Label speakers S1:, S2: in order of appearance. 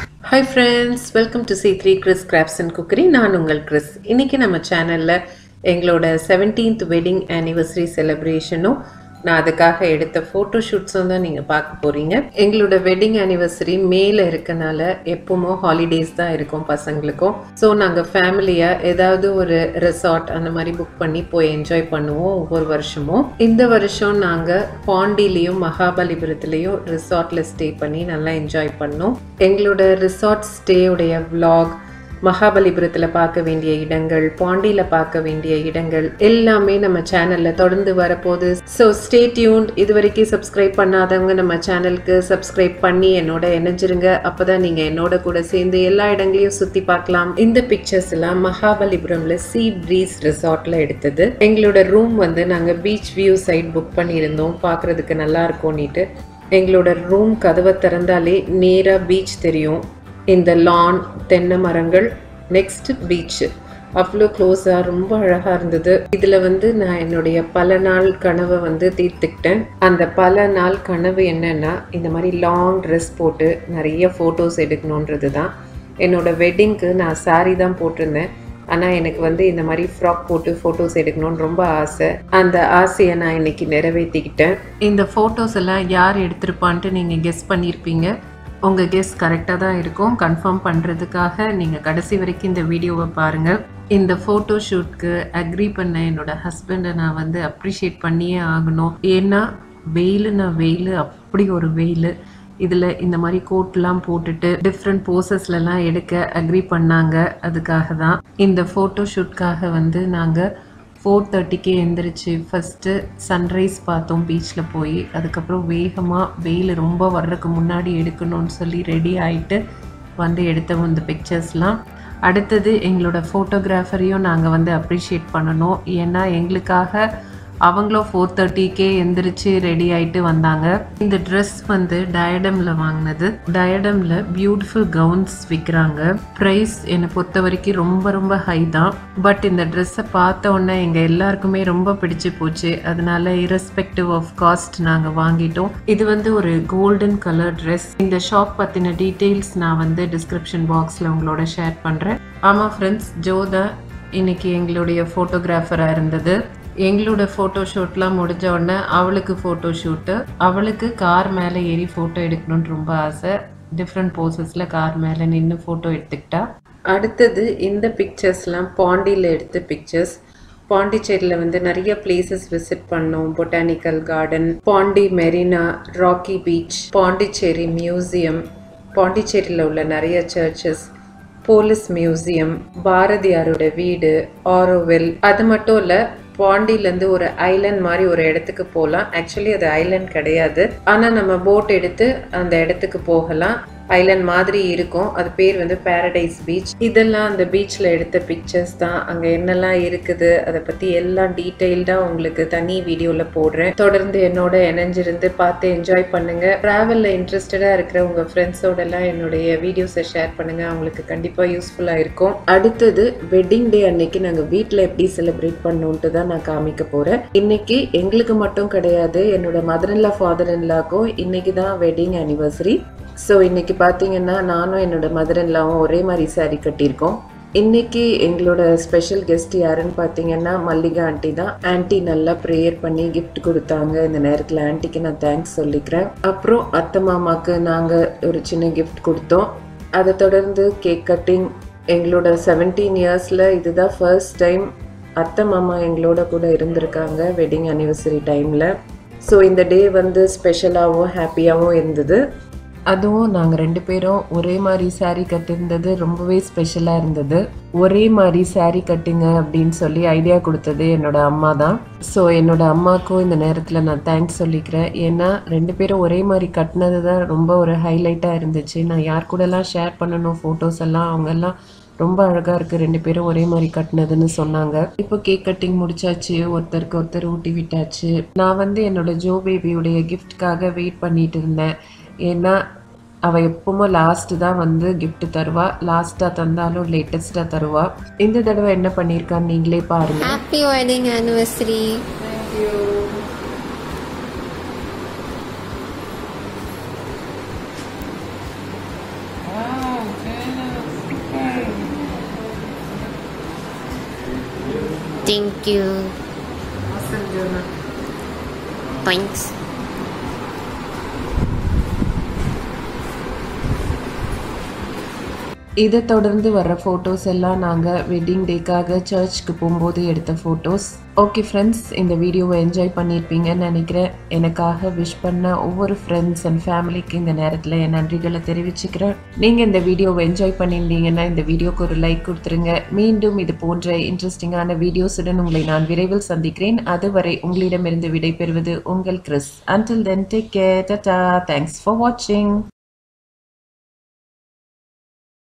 S1: Hi friends welcome to C three Chris crafts and cookery நான் உங்கள் Chris இன்னைக்கு நம்ம சேனலில் எங்களோட செவன்டீன்த் வெட்டிங் ஆனிவர்சரி செலிப்ரேஷனும் நான் அதுக்காக எடுத்த ஃபோட்டோ ஷூட்ஸும் தான் நீங்கள் பார்க்க போகிறீங்க எங்களோட வெட்டிங் ஆனிவர்சரி மேல இருக்கனால எப்பவுமோ ஹாலிடேஸ் தான் இருக்கும் பசங்களுக்கும் ஸோ நாங்கள் ஃபேமிலியாக ஏதாவது ஒரு ரெசார்ட் அந்த மாதிரி புக் பண்ணி போய் என்ஜாய் பண்ணுவோம் ஒவ்வொரு வருஷமும் இந்த வருஷம் நாங்கள் பாண்டிலையும் மகாபலிபுரத்துலேயும் ரிசார்ட்டில் ஸ்டே பண்ணி நல்லா என்ஜாய் பண்ணோம் எங்களோட ரிசார்ட் ஸ்டேவுடைய vlog மகாபலிபுரத்தில் பார்க்க வேண்டிய இடங்கள் பாண்டியில் பார்க்க வேண்டிய இடங்கள் எல்லாமே நம்ம சேனலில் தொடர்ந்து வரப்போகுது ஸோ ஸ்டே டியூன்ட் இது வரைக்கும் சப்ஸ்கிரைப் பண்ணாதவங்க நம்ம சேனலுக்கு சப்ஸ்கிரைப் பண்ணி என்னோட இணைஞ்சிருங்க அப்போ தான் நீங்கள் என்னோட கூட சேர்ந்து எல்லா இடங்களையும் சுற்றி பார்க்கலாம் இந்த பிக்சர்ஸ் எல்லாம் மகாபலிபுரம்ல சி ப்ரீஸ் ரிசார்ட்ல எடுத்தது எங்களோட ரூம் வந்து நாங்கள் பீச் வியூ சைட் புக் பண்ணியிருந்தோம் பார்க்குறதுக்கு நல்லா இருக்கும்னிட்டு எங்களோட ரூம் கதவை திறந்தாலே நேராக பீச் தெரியும் இந்த லான் தென்னை மரங்கள் நெக்ஸ்ட் பீச் அவ்வளோ க்ளோஸாக ரொம்ப அழகாக இருந்தது இதில் வந்து நான் என்னுடைய பல நாள் கனவை வந்து தீர்த்துக்கிட்டேன் அந்த பல நாள் கனவு என்னன்னா இந்த மாதிரி லாங் ட்ரெஸ் போட்டு நிறைய ஃபோட்டோஸ் எடுக்கணுன்றது தான் என்னோட வெட்டிங்க்கு நான் saree தான் போட்டிருந்தேன் ஆனால் எனக்கு வந்து இந்த மாதிரி ஃப்ராக் போட்டு ஃபோட்டோஸ் எடுக்கணும்னு ரொம்ப ஆசை அந்த ஆசையை நான் இன்னைக்கு நிறைவேற்றிக்கிட்டேன் இந்த ஃபோட்டோஸ் எல்லாம் யார் எடுத்திருப்பான்ட்டு நீங்கள் கெஸ் பண்ணியிருப்பீங்க உங்கள் கெஸ் கரெக்டாக தான் இருக்கும் கன்ஃபார்ம் பண்ணுறதுக்காக நீங்கள் கடைசி வரைக்கும் இந்த வீடியோவை பாருங்கள் இந்த ஃபோட்டோ ஷூட்க்கு அக்ரி பண்ண என்னோட ஹஸ்பண்டை நான் வந்து அப்ரிஷியேட் பண்ணியே ஆகணும் ஏன்னா வெயிலுனா வெயில் அப்படி ஒரு வெயில் இதில் இந்த மாதிரி கோட்லாம் போட்டுட்டு டிஃப்ரெண்ட் போசஸ்லலாம் எடுக்க அக்ரி பண்ணாங்க அதுக்காக தான் இந்த ஃபோட்டோ ஷூட்காக வந்து நாங்கள் ஃபோர் தேர்ட்டிக்கே எந்திரிச்சு ஃபஸ்ட்டு சன்ரைஸ் பார்த்தோம் பீச்சில் போய் அதுக்கப்புறம் வேகமாக வெயில் ரொம்ப வர்றதுக்கு முன்னாடி எடுக்கணும்னு சொல்லி ரெடி ஆயிட்டு வந்து எடுத்தோம் இந்த பிக்சர்ஸ்லாம் அடுத்தது எங்களோட ஃபோட்டோகிராஃபரையும் நாங்கள் வந்து அப்ரிஷியேட் பண்ணணும் ஏன்னா எங்களுக்காக அவங்களும் ஃபோர் தேர்ட்டிக்கே எந்திரிச்சு ரெடி ஆயிட்டு வந்தாங்க இந்த ட்ரெஸ் வந்து டயடமில் வாங்கினது டயடமில் பியூட்டிஃபுல் கவுன்ஸ் விற்கிறாங்க ப்ரைஸ் என்னை பொறுத்த வரைக்கும் ரொம்ப ரொம்ப ஹை தான் பட் இந்த ட்ரெஸ்ஸை பார்த்த உடனே எங்கள் எல்லாருக்குமே ரொம்ப பிடிச்சு போச்சு அதனால இரஸ்பெக்டிவ் ஆஃப் காஸ்ட் நாங்கள் வாங்கிட்டோம் இது வந்து ஒரு கோல்டன் கலர் ட்ரெஸ் இந்த ஷாப் பற்றின டீட்டெயில்ஸ் நான் வந்து டிஸ்கிரிப்ஷன் பாக்ஸில் உங்களோட ஷேர் பண்ணுறேன் ஆமாம் ஃப்ரெண்ட்ஸ் ஜோதா இன்னைக்கு எங்களுடைய ஃபோட்டோகிராஃபராக இருந்தது எங்களோட ஃபோட்டோ ஷூட்லாம் முடிஞ்ச உடனே அவளுக்கு ஃபோட்டோ ஷூட்டு அவளுக்கு கார் மேலே ஏறி ஃபோட்டோ எடுக்கணும்னு ரொம்ப ஆசை டிஃப்ரெண்ட் போசஸில் கார் மேலே நின்று ஃபோட்டோ எடுத்துக்கிட்டா அடுத்தது இந்த பிக்சர்ஸ்லாம் பாண்டியில் எடுத்த பிக்சர்ஸ் பாண்டிச்சேரியில் வந்து நிறைய பிளேசஸ் விசிட் பண்ணோம் botanical garden Pondy Marina rocky beach Pondicherry museum பாண்டிச்சேரியில் உள்ள நிறைய சர்ச்சஸ் போலீஸ் மியூசியம் பாரதியாரோட வீடு ஆரோவில் அது மட்டும் இல்லை பாண்டிலேருந்து ஒரு ஐலண்ட் மாதிரி ஒரு இடத்துக்கு போகலாம் ஆக்சுவலி அது ஐலண்ட் கிடையாது ஆனால் நம்ம போட் எடுத்து அந்த இடத்துக்கு போகலாம் ஐலண்ட் மாதிரி இருக்கும் அது பேர் வந்து பாரடைஸ் பீச் இதெல்லாம் அந்த பீச்சில் எடுத்த பிக்சர்ஸ் தான் அங்கே என்னெல்லாம் இருக்குது அதை பற்றி எல்லாம் டீட்டெயில்டாக உங்களுக்கு தனி வீடியோவில் போடுறேன் தொடர்ந்து என்னோட இணைஞ்சிருந்து பார்த்து என்ஜாய் பண்ணுங்க ட்ராவலில் இன்ட்ரெஸ்டடாக இருக்கிற உங்கள் ஃப்ரெண்ட்ஸோடலாம் என்னுடைய வீடியோஸை ஷேர் பண்ணுங்க அவங்களுக்கு கண்டிப்பாக யூஸ்ஃபுல்லாக இருக்கும் அடுத்தது வெட்டிங் டே அன்னைக்கு நாங்கள் வீட்டில் எப்படி செலிப்ரேட் பண்ணோன்ட்டு தான் நான் காமிக்க போகிறேன் இன்னைக்கு எங்களுக்கு மட்டும் கிடையாது என்னோட மதர் இன்லா ஃபாதர் இன்லாக்கும் இன்னைக்கு தான் வெட்டிங் ஆனிவர்சரி ஸோ இன்னைக்கு பார்த்தீங்கன்னா நானும் என்னோட மதர் இன்லாவும் ஒரே மாதிரி saree கட்டியிருக்கோம் இன்னைக்கு எங்களோட ஸ்பெஷல் கெஸ்ட் யாருன்னு பார்த்தீங்கன்னா மல்லிகா ஆண்டி தான் ஆன்ட்டி நல்லா ப்ரேயர் பண்ணி gift கொடுத்தாங்க இந்த நேரத்தில் ஆன்ட்டிக்கு நான் தேங்க்ஸ் சொல்லிக்கிறேன் அப்புறம் அத்தை மாமாக்கு நாங்கள் ஒரு சின்ன gift கொடுத்தோம் அதை தொடர்ந்து கேக் கட்டிங் எங்களோட செவன்டீன் இயர்ஸில் இதுதான் ஃபர்ஸ்ட் டைம் அத்தை மாமா எங்களோட கூட இருந்திருக்காங்க வெட்டிங் அனிவர்சரி டைமில் ஸோ இந்த டே வந்து ஸ்பெஷலாகவும் ஹாப்பியாகவும் இருந்தது அதுவும் நாங்கள் ரெண்டு பேரும் ஒரே மாதிரி saree கட்டியிருந்தது ரொம்பவே ஸ்பெஷலாக இருந்தது ஒரே மாதிரி saree கட்டுங்க அப்படின்னு சொல்லி ஐடியா கொடுத்தது என்னோட அம்மா தான் ஸோ என்னோட அம்மாவுக்கும் இந்த நேரத்தில் நான் தேங்க்ஸ் சொல்லிக்கிறேன் ஏன்னா ரெண்டு பேரும் ஒரே மாதிரி கட்டினது தான் ரொம்ப ஒரு ஹைலைட்டாக இருந்துச்சு நான் யார் கூடலாம் ஷேர் பண்ணணும் ஃபோட்டோஸ் எல்லாம் அவங்கெல்லாம் ரொம்ப அழகாக இருக்குது ரெண்டு பேரும் ஒரே மாதிரி கட்டினதுன்னு சொன்னாங்க இப்போ கேக் கட்டிங் முடிச்சாச்சு ஒருத்தருக்கு ஒருத்தர் ஊட்டி விட்டாச்சு நான் வந்து என்னோட ஜோ பேபியுடைய கிஃப்ட்காக வெயிட் பண்ணிட்டு இருந்தேன் ஏன்னா அவள் எப்பவுமே லாஸ்ட்டு தான் வந்து gift தருவா லாஸ்ட்டாக தந்தாலும் லேட்டஸ்ட்டாக தருவா இந்த தடவை என்ன பண்ணியிருக்கான்னு நீங்களே பாருங்க
S2: Happy wedding anniversary.
S3: Wow.
S2: Thank you thanks
S1: இதை தொடர்ந்து வர்ற ஃபோட்டோஸ் எல்லாம் நாங்கள் வெட்டிங் டேக்காக சர்ச்சுக்கு போகும்போது எடுத்த ஃபோட்டோஸ் ஓகே ஃப்ரெண்ட்ஸ் இந்த வீடியோவை என்ஜாய் பண்ணியிருப்பீங்கன்னு நினைக்கிறேன் எனக்காக விஷ் பண்ண ஒவ்வொரு ஃப்ரெண்ட்ஸ் அண்ட் ஃபேமிலிக்கு இந்த நேரத்தில் என் நன்றிகளை தெரிவிச்சுக்கிறேன் நீங்கள் இந்த வீடியோவை என்ஜாய் பண்ணியிருந்தீங்கன்னா இந்த வீடியோக்கு ஒரு லைக் கொடுத்துருங்க மீண்டும் இது போன்ற இன்ட்ரெஸ்டிங்கான வீடியோஸுடன் உங்களை நான் விரைவில் சந்திக்கிறேன் அதுவரை உங்களிடமிருந்து விடைபெறுவது உங்கள் Chris until then take care tata thanks for வாட்சிங்